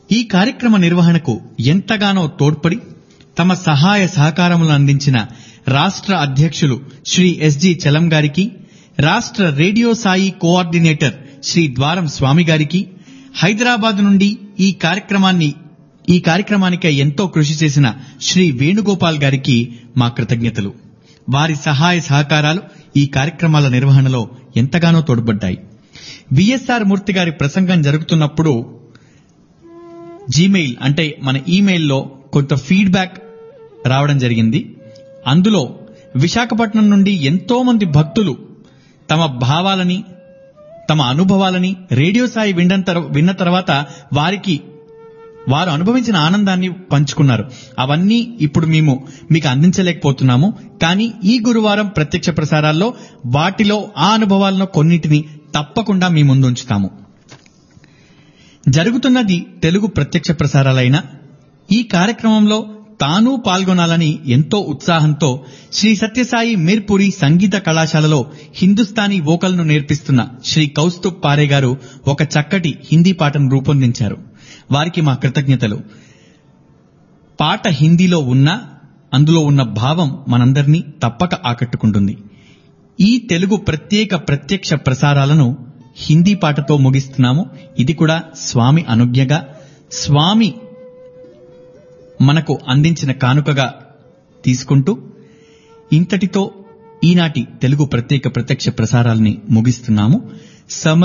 ఈ కార్యక్రమ నిర్వహణకు ఎంతగానో తోడ్పడి తమ సహాయ సహకారములను అందించిన రాష్ట్ర అధ్యక్షులు శ్రీ ఎస్జి చలం గారికి రాష్ట్ర రేడియో సాయి కోఆర్డినేటర్ శ్రీ ద్వారం స్వామి గారికి హైదరాబాద్ నుండి ఈ కార్యక్రమాన్ని ఈ కార్యక్రమానికి ఎంతో కృషి చేసిన శ్రీ వేణుగోపాల్ గారికి మా కృతజ్ఞతలు వారి సహాయ సహకారాలు ఈ కార్యక్రమాల నిర్వహణలో ఎంతగానో తోడ్పడ్డాయి విఎస్ఆర్ మూర్తి గారి ప్రసంగం జరుగుతున్నప్పుడు జీమెయిల్ అంటే మన ఈమెయిల్లో కొంత ఫీడ్బ్యాక్ రావడం జరిగింది అందులో విశాఖపట్నం నుండి ఎంతో మంది భక్తులు తమ భావాలని తమ అనుభవాలని రేడియో సాయి వినడం తర్వా- విన్న తర్వాత వారికి వారు అనుభవించిన ఆనందాన్ని పంచుకున్నారు అవన్నీ ఇప్పుడు మేము మీకు అందించలేకపోతున్నాము కానీ ఈ గురువారం ప్రత్యక్ష ప్రసారాల్లో వాటిలో ఆ అనుభవాలను కొన్నిటిని తప్పకుండా మీ ముందు ఉంచుతాము జరుగుతున్నది తెలుగు ప్రత్యక్ష ప్రసారాలైన ఈ కార్యక్రమంలో తాను పాల్గొనాలని ఎంతో ఉత్సాహంతో శ్రీ సత్యసాయి మీర్పురి సంగీత కళాశాలలో హిందుస్థానీ వోకల్ను నేర్పిస్తున్న శ్రీ కౌస్తుబ్ పారే గారు ఒక చక్కటి హిందీ పాటను రూపొందించారు వారికి మా కృతజ్ఞతలు పాట హిందీలో ఉన్నా అందులో ఉన్న భావం మనందరినీ తప్పక ఆకట్టుకుంటుంది ఈ తెలుగు ప్రత్యేక ప్రత్యక్ష ప్రసారాలను హిందీ పాటతో ముగిస్తున్నాము ఇది కూడా స్వామి అనుజ్ఞగా స్వామి మనకు అందించిన కానుకగా తీసుకుంటూ ఇంతటితో ఈనాటి తెలుగు ప్రత్యేక ప్రత్యక్ష ప్రసారాల్ని ముగిస్తున్నాము సమ